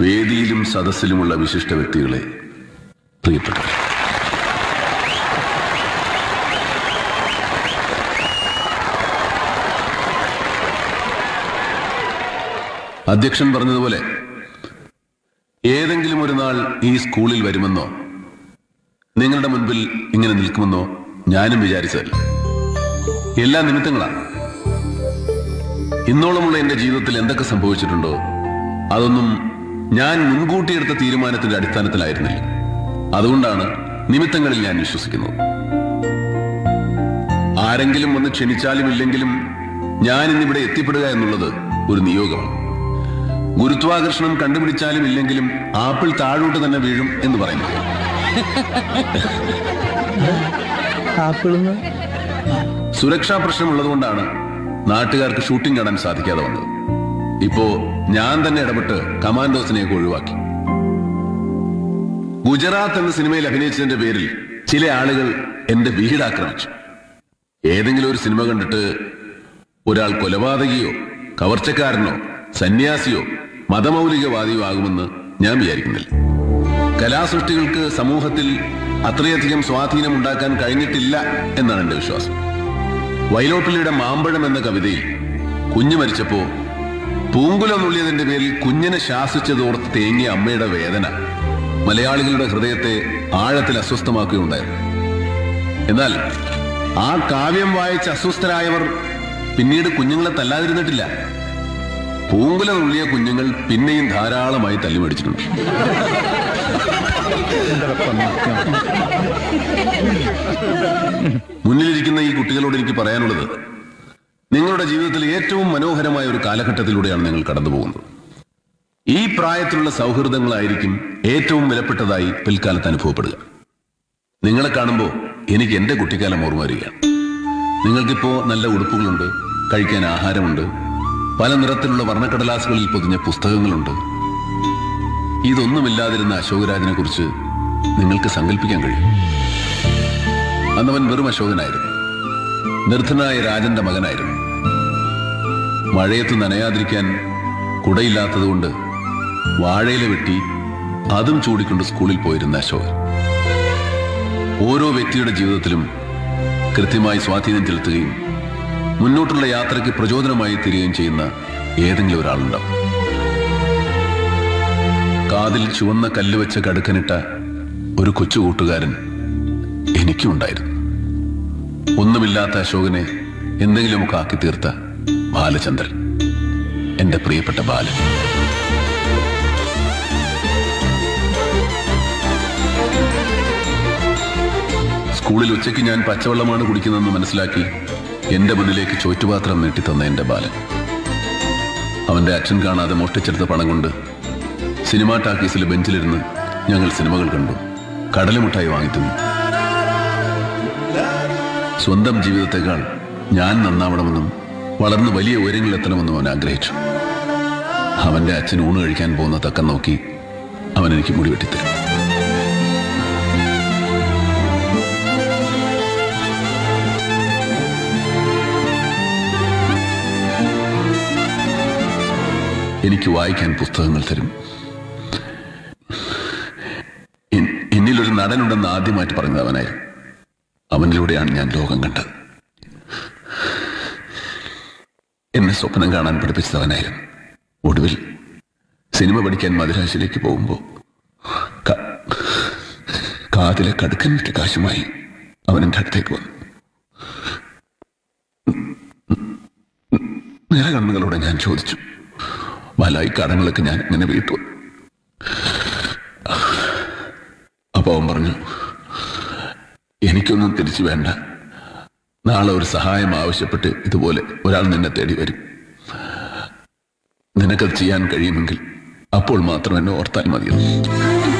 വേദിയിലും സദസ്സിലുമുള്ള വിശിഷ്ട വ്യക്തികളെ പ്രിയപ്പെട്ടു അധ്യക്ഷൻ പറഞ്ഞതുപോലെ ഏതെങ്കിലും ഒരു നാൾ ഈ സ്കൂളിൽ വരുമെന്നോ നിങ്ങളുടെ മുൻപിൽ ഇങ്ങനെ നിൽക്കുമെന്നോ ഞാനും വിചാരിച്ചതല്ല എല്ലാ നിമിത്തങ്ങളാണ് ഇന്നോളമുള്ള എന്റെ ജീവിതത്തിൽ എന്തൊക്കെ സംഭവിച്ചിട്ടുണ്ടോ അതൊന്നും ഞാൻ മുൻകൂട്ടി എടുത്ത തീരുമാനത്തിന്റെ അടിസ്ഥാനത്തിലായിരുന്നില്ല അതുകൊണ്ടാണ് നിമിത്തങ്ങളിൽ ഞാൻ വിശ്വസിക്കുന്നത് ആരെങ്കിലും വന്ന് ക്ഷണിച്ചാലും ഇല്ലെങ്കിലും ഞാൻ ഇന്നിവിടെ എത്തിപ്പെടുക എന്നുള്ളത് ഒരു നിയോഗമാണ് ഗുരുത്വാകർഷണം കണ്ടുപിടിച്ചാലും ഇല്ലെങ്കിലും ആപ്പിൾ താഴോട്ട് തന്നെ വീഴും എന്ന് പറയുന്നു ആപ്പിളിന്ന് സുരക്ഷാ പ്രശ്നമുള്ളതുകൊണ്ടാണ് നാട്ടുകാർക്ക് ഷൂട്ടിംഗ് കാണാൻ സാധിക്കാതെ വന്നത് ഇപ്പോ ഞാൻ തന്നെ ഇടപെട്ട് കമാൻഡോസിനെയൊക്കെ ഒഴിവാക്കി ഗുജറാത്ത് എന്ന സിനിമയിൽ അഭിനയിച്ചതിന്റെ പേരിൽ ചില ആളുകൾ എന്റെ വീട് ആക്രമിച്ചു ഏതെങ്കിലും ഒരു സിനിമ കണ്ടിട്ട് ഒരാൾ കൊലപാതകിയോ കവർച്ചക്കാരനോ സന്യാസിയോ മതമൗലികവാദിയോ ആകുമെന്ന് ഞാൻ വിചാരിക്കുന്നില്ല കലാസൃഷ്ടികൾക്ക് സമൂഹത്തിൽ അത്രയധികം സ്വാധീനം ഉണ്ടാക്കാൻ കഴിഞ്ഞിട്ടില്ല എന്നാണ് എന്റെ വിശ്വാസം വൈലോപ്പിള്ളിയുടെ മാമ്പഴം എന്ന കവിതയിൽ കുഞ്ഞു മരിച്ചപ്പോ പൂങ്കുലം നുള്ളിയതിന്റെ പേരിൽ കുഞ്ഞിനെ ശാസിച്ചതോർത്ത് തേങ്ങിയ അമ്മയുടെ വേദന മലയാളികളുടെ ഹൃദയത്തെ ആഴത്തിൽ അസ്വസ്ഥമാക്കുകയുണ്ടായിരുന്നു എന്നാൽ ആ കാവ്യം വായിച്ച് അസ്വസ്ഥരായവർ പിന്നീട് കുഞ്ഞുങ്ങളെ തല്ലാതിരുന്നിട്ടില്ല പൂങ്കുല നുള്ളിയ കുഞ്ഞുങ്ങൾ പിന്നെയും ധാരാളമായി തല്ലിമടിച്ചിട്ടുണ്ട് മുന്നിലിരിക്കുന്ന ഈ കുട്ടികളോട് എനിക്ക് പറയാനുള്ളത് നിങ്ങളുടെ ജീവിതത്തിൽ ഏറ്റവും മനോഹരമായ ഒരു കാലഘട്ടത്തിലൂടെയാണ് നിങ്ങൾ കടന്നു പോകുന്നത് ഈ പ്രായത്തിലുള്ള സൗഹൃദങ്ങളായിരിക്കും ഏറ്റവും വിലപ്പെട്ടതായി പിൽക്കാലത്ത് അനുഭവപ്പെടുക നിങ്ങളെ കാണുമ്പോൾ എനിക്ക് എന്റെ കുട്ടിക്കാലം ഓർമ്മ വരികയാണ് നിങ്ങൾക്കിപ്പോ നല്ല ഉടുപ്പുകളുണ്ട് കഴിക്കാൻ ആഹാരമുണ്ട് പല നിറത്തിലുള്ള വർണ്ണക്കടലാസുകളിൽ പൊതിഞ്ഞ പുസ്തകങ്ങളുണ്ട് ഇതൊന്നുമില്ലാതിരുന്ന അശോകരാജനെ കുറിച്ച് നിങ്ങൾക്ക് സങ്കല്പിക്കാൻ കഴിയും അന്നവൻ വെറും അശോകനായിരുന്നു നിർദ്ധനായ രാജന്റെ മകനായിരുന്നു മഴയത്ത് നനയാതിരിക്കാൻ കുടയില്ലാത്തതുകൊണ്ട് വാഴയില വെട്ടി അതും ചൂടിക്കൊണ്ട് സ്കൂളിൽ പോയിരുന്ന അശോകൻ ഓരോ വ്യക്തിയുടെ ജീവിതത്തിലും കൃത്യമായി സ്വാധീനം ചെലുത്തുകയും മുന്നോട്ടുള്ള യാത്രയ്ക്ക് പ്രചോദനമായി തീരുകയും ചെയ്യുന്ന ഏതെങ്കിലും ഒരാളുണ്ടാവും കാതിൽ ചുവന്ന കല്ല് വെച്ച കടുക്കനിട്ട ഒരു കൊച്ചു കൂട്ടുകാരൻ എനിക്കും ഉണ്ടായിരുന്നു ഒന്നുമില്ലാത്ത അശോകനെ എന്തെങ്കിലുമൊക്കെ ആക്കി തീർത്ത ബാലചന്ദ്രൻ എന്റെ പ്രിയപ്പെട്ട ബാലൻ സ്കൂളിൽ ഉച്ചയ്ക്ക് ഞാൻ പച്ചവെള്ളമാണ് കുടിക്കുന്നതെന്ന് മനസ്സിലാക്കി എന്റെ മുന്നിലേക്ക് ചോറ്റുപാത്രം നീട്ടിത്തന്ന എന്റെ ബാലൻ അവന്റെ അച്ഛൻ കാണാതെ മോഷ്ടിച്ചെടുത്ത പണം കൊണ്ട് സിനിമാ ടാക്കീസിലെ ബെഞ്ചിലിരുന്ന് ഞങ്ങൾ സിനിമകൾ കണ്ടു കടലമുട്ടായി വാങ്ങിത്തുന്നു സ്വന്തം ജീവിതത്തെക്കാൾ ഞാൻ നന്നാവണമെന്നും വളർന്ന് വലിയ ഉയരങ്ങളിലെത്തണമെന്നും അവൻ ആഗ്രഹിച്ചു അവന്റെ അച്ഛൻ ഊണ് കഴിക്കാൻ പോകുന്ന തക്കം നോക്കി അവൻ എനിക്ക് മുടി വെട്ടിത്തരും എനിക്ക് വായിക്കാൻ പുസ്തകങ്ങൾ തരും എൻ- എന്നിലൊരു നടനുണ്ടെന്ന് ആദ്യമായിട്ട് പറഞ്ഞത് അവനായിരുന്നു അവനിലൂടെയാണ് ഞാൻ ലോകം കണ്ടത് എന്നെ സ്വപ്നം കാണാൻ പഠിപ്പിച്ചത് അവനായിരുന്നു ഒടുവിൽ സിനിമ പഠിക്കാൻ മദ്രാശിയിലേക്ക് പോകുമ്പോൾ ക- കാതിലെ കടുക്കൻ വിറ്റ കാശുമായി അവൻ എൻ്റെ അടുത്തേക്ക് വന്നു നിറകണ്ണുകളോടെ ഞാൻ ചോദിച്ചു വലായി കടങ്ങളൊക്കെ ഞാൻ എങ്ങനെ വീട്ടു അപ്പൊ അവൻ പറഞ്ഞു എനിക്കൊന്നും തിരിച്ചു വേണ്ട നാളെ ഒരു സഹായം ആവശ്യപ്പെട്ട് ഇതുപോലെ ഒരാൾ നിന്നെ തേടി വരും നിനക്കത് ചെയ്യാൻ കഴിയുമെങ്കിൽ അപ്പോൾ മാത്രം എന്നെ ഓർത്താൽ മതിയെന്ന്